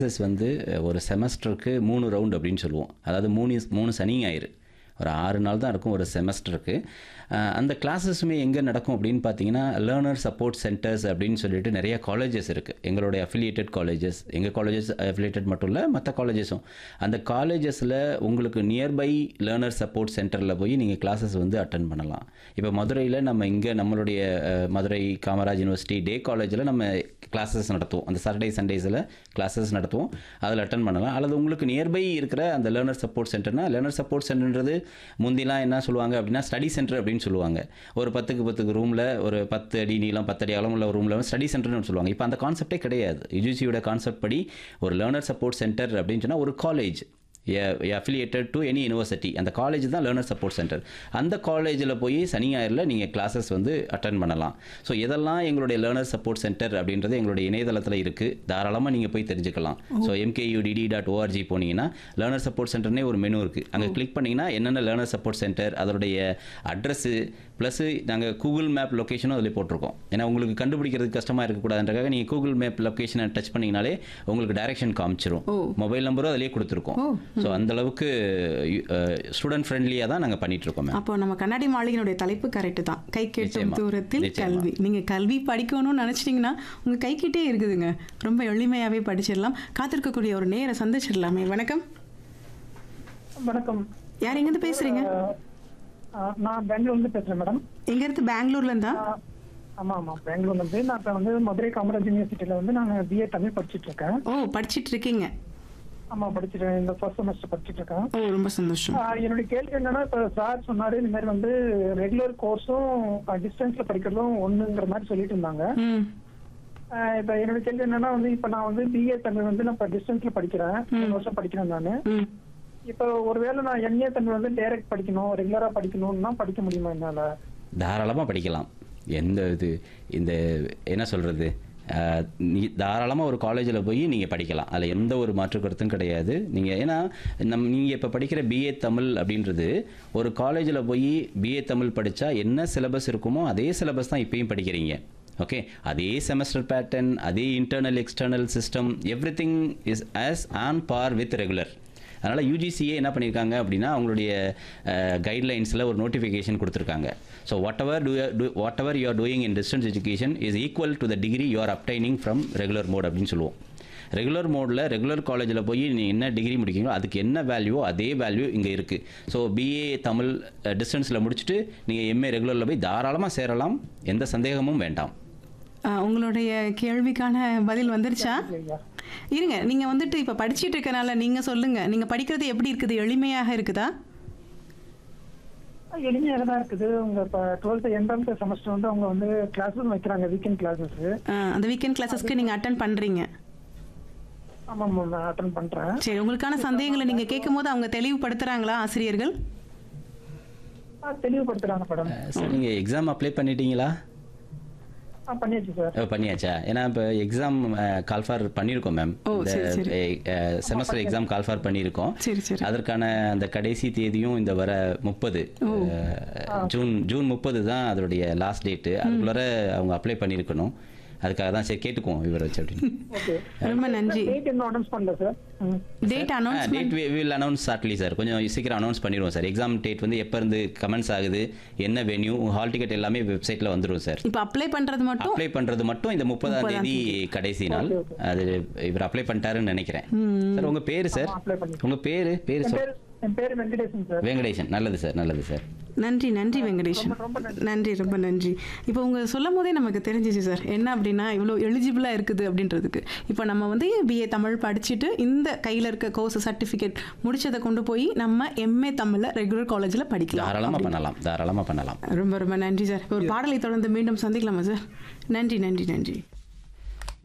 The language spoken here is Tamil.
கிளாஸஸ் வந்து ஒரு செமஸ்டருக்கு மூணு ரவுண்ட் அப்படின்னு சொல்லுவோம் அதாவது மூணு மூணு சனி ஞாயிறு ஒரு ஆறு நாள் தான் இருக்கும் ஒரு செமஸ்டருக்கு அஹ் அந்த கிளாஸஸுமே எங்கே நடக்கும் அப்படின்னு பார்த்தீங்கன்னா லேர்னர் சப்போர்ட் சென்டர்ஸ் அப்படின்னு சொல்லிட்டு நிறைய காலேஜஸ் இருக்குது எங்களுடைய அஃபிலியேட்டட் காலேஜஸ் எங்கள் காலேஜஸ் அஃபிலியேட்டட் மட்டும் இல்லை மற்ற காலேஜஸும் அந்த காலேஜஸில் உங்களுக்கு நியர்பை லேர்னர் சப்போர்ட் சென்டரில் போய் நீங்கள் கிளாஸஸ் வந்து அட்டன் பண்ணலாம் இப்போ மதுரையில் நம்ம இங்கே நம்மளுடைய அஹ், மதுரை காமராஜ் யூனிவர்சிட்டி டே காலேஜில் நம்ம கிளாஸஸ் நடத்துவோம் அந்த சாட்டர்டே சண்டேஸில் கிளாஸஸ் நடத்துவோம் அதில் அட்டன் பண்ணலாம் அல்லது உங்களுக்கு நியர்பை இருக்கிற அந்த லேர்னர் சப்போர்ட் சென்டர்னா லேர்னர் சப்போர்ட் சென்டர்ன்றது முந்திலாம் என்ன சொல்லுவாங்க அப்படின்னா ஸ்டடி சென்டர் அப்படின்னு சொல்லுவாங்க ஒரு பத்துக்கு பத்துக்கு ரூமில் ஒரு பத்து அடி நீளம் பத்து அடி அகலம் உள்ள ரூமில் ஸ்டடி சென்டர்னு சொல்லுவாங்க இப்போ அந்த கான்செப்டே கிடையாது யுஜிசியோட கான்செப்ட் படி ஒரு லேர்னர் சப்போர்ட் சென்டர் அப்படின்னு சொன்னால் ஒரு college affiliated to any university அந்த காலேஜ் தான் லேர்னர் சப்போர்ட் சென்டர் அந்த காலேஜில் போய் சனி ஞாயிறில் நீங்கள் கிளாஸஸ் வந்து அட்டன் பண்ணலாம் ஸோ இதெல்லாம் எங்களுடைய லேர்னர் சப்போர்ட் சென்டர் அப்படின்றது எங்களுடைய இணையதளத்தில் இருக்குது தாராளமாக நீங்கள் போய் தெரிஞ்சுக்கலாம் ஸோ எம்கேயூடிடி டாட் ஓஆர்ஜி போனீங்கன்னா லேர்னர் சப்போர்ட் சென்டர்னே ஒரு மெனு இருக்குது அங்கே கிளிக் பண்ணிங்கன்னா என்னென்ன லேர்னர் சப்போர்ட் சென்டர் அதனுடைய அட்ரஸ்ஸு ப்ளஸ் நாங்கள் கூகுள் மேப் லொக்கேஷனும் அதில் போட்டிருக்கோம் ஏன்னா உங்களுக்கு கண்டுபிடிக்கிறதுக்கு கஷ்டமாக இருக்கக்கூடாதுன்றக்காக நீங்கள் கூகுள் மேப் லொக்கேஷனை டச் பண்ணிங்கனாலே உங்களுக்கு டைரக்ஷன் காமிச்சிரும் ஓ. மொபைல் நம்பரும் அதிலே கொடுத்துருக்கோம் ஓ. ஸோ அந்த அளவுக்கு ஸ்டூடெண்ட் ஃப்ரெண்ட்லியாக தான் நாங்கள் பண்ணிட்டு இருக்கோம் மேம் அப்போ நம்ம கண்ணாடி மாளிகையினுடைய தலைப்பு கரெக்டு தான் கை கேட்டும் நிச்சயமா. தூரத்தில் நிச்சயமா. கல்வி நீங்க கல்வி படிக்கணும்னு நினைச்சிட்டீங்கன்னா உங்க கை கிட்டே இருக்குதுங்க ரொம்ப எளிமையாவே படிச்சிடலாம் காத்திருக்கக்கூடிய ஒரு நேர சந்திச்சிடலாமே வணக்கம் வணக்கம் யார் எங்கேருந்து பேசுறீங்க அஹ் நான் பெங்களூர்ல இருந்து பேசுறேன் மேடம் எங்க இருந்து பெங்களூர்ல இருந்தா அஹ் ஆமா ஆமா பெங்களூர்ல இருந்து நான் இப்ப வந்து மதுரை காமராஜ் யூனிவர்சிட்டியில வந்து நான் பிஏ தமிழ் படிச்சிட்டு இருக்கேன் ஓ படிச்சிட்டு இருக்கீங்க ஆமா படிச்சிட்டு இந்த ஃபர்ஸ்ட் செமஸ்டர் படிச்சிட்டு இருக்கேன் ஓ ரொம்ப சந்தோஷம் அஹ் என்னுடைய கேள்வி என்னன்னா இப்ப சார் சொன்னாரு இந்த மாதிரி வந்து ரெகுலர் கோர்ஸும் டிஸ்டன்ஸ்ல படிக்கிறதும் ஒண்ணுங்கிற மாதிரி சொல்லிட்டு இருந்தாங்க ம் அஹ் இப்ப என்னுடைய கேள்வி என்னன்னா வந்து இப்ப நான் வந்து பிஏ தமிழ் வந்து நான் இப்ப டிஸ்டன்ஸ்ல படிக்கிறேன் மூணு வருஷம் படிக்கிறேன் நானு ம் இப்ப ஒருவேளை நான் எம்ஏ தமிழ் வந்து டைரக்ட் படிக்கணும் ரெகுலரா படிக்கணும்னா படிக்க முடியுமா என்னால தாராளமாக படிக்கலாம் எந்த இது இந்த என்ன சொல்கிறது நீ தாராளமாக ஒரு காலேஜில் போய் நீங்கள் படிக்கலாம் அதில் எந்த ஒரு மாற்று கருத்தும் கிடையாது நீங்கள் ஏன்னா நம் நீங்கள் இப்போ படிக்கிற பிஏ தமிழ் அப்படின்றது ஒரு காலேஜில் போய் பிஏ தமிழ் படித்தா என்ன சிலபஸ் இருக்குமோ அதே சிலபஸ் தான் இப்பயும் படிக்கிறீங்க ஓகே அதே செமஸ்டர் பேட்டர்ன் அதே internal external system everything is as on par with regular அதனால் யூஜிசியே என்ன பண்ணியிருக்காங்க அப்படின்னா அவங்களுடைய கைட்லைன்ஸில் ஒரு நோட்டிஃபிகேஷன் கொடுத்துருக்காங்க so whatever do whatever you are doing in distance education is equal to the degree you are obtaining from regular mode அப்படின்னு சொல்லுவோம் ரெகுலர் மோடில் ரெகுலர் காலேஜில் போய் நீ என்ன டிகிரி முடிக்கீங்களோ அதுக்கு என்ன வேல்யூவோ அதே வேல்யூ இங்கே இருக்குது ஸோ பிஏ தமிழ் டிஸ்டன்ஸில் முடிச்சுட்டு நீங்கள் எம்ஏ ரெகுலரில் போய் தாராளமாக சேரலாம் எந்த சந்தேகமும் வேண்டாம் ஆ, உங்களுடைய கேள்விக்கான பதில் வந்துருச்சா ஐயா இருங்க நீங்க வந்துட்டு இப்ப படிச்சிட்டு இருக்கனால நீங்க சொல்லுங்க நீங்க படிக்கிறது எப்படி இருக்குது எளிமையாக இருக்குதா எளிமையாக தான் இருக்குது உங்க இப்ப டுவெல்த் எண்டாம் செமஸ்டர் வந்து அவங்க வந்து கிளாஸஸ் வைக்கிறாங்க வீக்கெண்ட் கிளாஸஸ் ஆ, அந்த வீக்கெண்ட் கிளாஸஸ்க்கு நீங்க அட்டன் பண்றீங்க ஆமா ஆமா நான் அட்டன் பண்றேன் சரி உங்களுக்கான சந்தேகங்களை நீங்க கேட்கும் போது அவங்க தெளிவுபடுத்துறாங்களா ஆசிரியர்கள் ஆ, தெளிவுபடுத்துறாங்க மேடம் சார் நீங்கள் எக்ஸாம் அப்ளை பண்ணிட்டீங்களா ஆ பண்ணியாச்சு சார் ஓ, பண்ணியாச்சா ஏன்னா இப்போ எக்ஸாம் கால்ஃபார் பண்ணியிருக்கோம் மேம் ஓ, சரி, சரி. செமஸ்டர் எக்ஸாம் கால்ஃபார் பண்ணியிருக்கோம் சரி சரி அதற்கான அந்த கடைசி தேதியும் இந்த வர முப்பது ஜூன் ஜூன் முப்பது தான் அதோடைய லாஸ்ட் டேட்டு அதுக்குள்ளார அவங்க அப்ளை பண்ணியிருக்கணும் அதுக்காக தான் சரி கேட்டுக்குவோம் இவரை வச்சு அப்படின்னு ஓகே ரொம்ப நன்றி டேட் இன்னும் அனௌன்ஸ் பண்ணல சார் ம். Date announce date will announce shortly sir கொஞ்சம் சீக்கிரம் அனௌன்ஸ் பண்ணிடுவோம் சார் எக்ஸாம் டேட் வந்து எப்போ இருந்து கமெண்ட்ஸ் ஆகுது என்ன வென்யூ ஹால் டிக்கெட் எல்லாமே வெப்சைட்டில் வந்துடும் சார் இப்போ அப்ளை பண்றது மட்டும் அப்ளை பண்றது மட்டும் இந்த முப்பதாம் தேதி கடைசி நாள் அது இவர் அப்ளை பண்ணிட்டாருன்னு நினைக்கிறேன் சார் உங்க பேரு சார் apply பண்ணி உங்க பேரு பேரு என் சார் பேர் என் பேர் வெங்கடேசன் சார் வெங்கடேசன் நல்லது சார் நல்லது சார் நன்றி நன்றி வெங்கடேஷன் நன்றி ரொம்ப நன்றி இப்போ உங்க சொல்லும் போதே நமக்கு தெரிஞ்சிச்சு சார் என்ன அப்படின்னா இவ்வளோ எலிஜிபிளாக இருக்குது அப்படின்றதுக்கு இப்போ நம்ம வந்து பிஏ தமிழ் படிச்சுட்டு இந்த கையில் இருக்க கோர்ஸ் சர்டிஃபிகேட் முடிச்சதை கொண்டு போய் நம்ம எம்ஏ தமிழில் ரெகுலர் காலேஜில் படிக்கலாம் தாராளமா பண்ணலாம் தாராளமா பண்ணலாம் ரொம்ப ரொம்ப நன்றி சார் இப்போ ஒரு பாடலை தொடர்ந்து மீண்டும் சந்திக்கலாமா சார் நன்றி நன்றி நன்றி